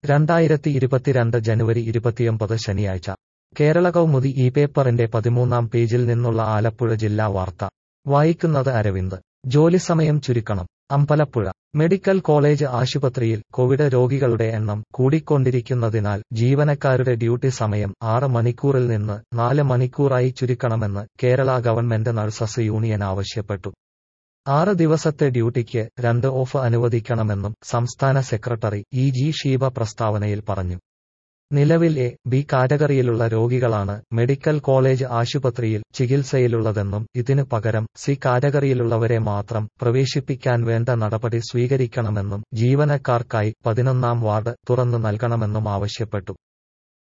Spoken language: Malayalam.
രണ്ടായിരത്തി ഇരുപത്തിരണ്ട് ജനുവരി ഇരുപത്തിയൊമ്പത് ശനിയാഴ്ച കേരള കൗമുദി ഈ പേപ്പറിന്റെ പതിമൂന്നാം പേജിൽ നിന്നുള്ള ആലപ്പുഴ ജില്ലാ വാർത്ത വായിക്കുന്നത് അരവിന്ദ് ജോലിസമയം ചുരുക്കണം അമ്പലപ്പുഴ മെഡിക്കൽ കോളേജ് ആശുപത്രിയിൽ കോവിഡ് രോഗികളുടെ എണ്ണം കൂടിക്കൊണ്ടിരിക്കുന്നതിനാൽ ജീവനക്കാരുടെ ഡ്യൂട്ടി സമയം ആറ് മണിക്കൂറിൽ നിന്ന് നാല് മണിക്കൂറായി ചുരുക്കണമെന്ന് കേരള ഗവൺമെന്റ് നഴ്സസ് യൂണിയൻ ആവശ്യപ്പെട്ടു ആറ് ദിവസത്തെ ഡ്യൂട്ടിക്ക് രണ്ട് ഓഫ് അനുവദിക്കണമെന്നും സംസ്ഥാന സെക്രട്ടറി ഇ ജി ഷീബ പ്രസ്താവനയിൽ പറഞ്ഞു നിലവിൽ എ ബി കാറ്റഗറിയിലുള്ള രോഗികളാണ് മെഡിക്കൽ കോളേജ് ആശുപത്രിയിൽ ചികിത്സയിലുള്ളതെന്നും ഇതിനു പകരം സി കാറ്റഗറിയിലുള്ളവരെ മാത്രം പ്രവേശിപ്പിക്കാൻ വേണ്ട നടപടി സ്വീകരിക്കണമെന്നും ജീവനക്കാർക്കായി പതിനൊന്നാം വാർഡ് തുറന്നു നൽകണമെന്നും ആവശ്യപ്പെട്ടു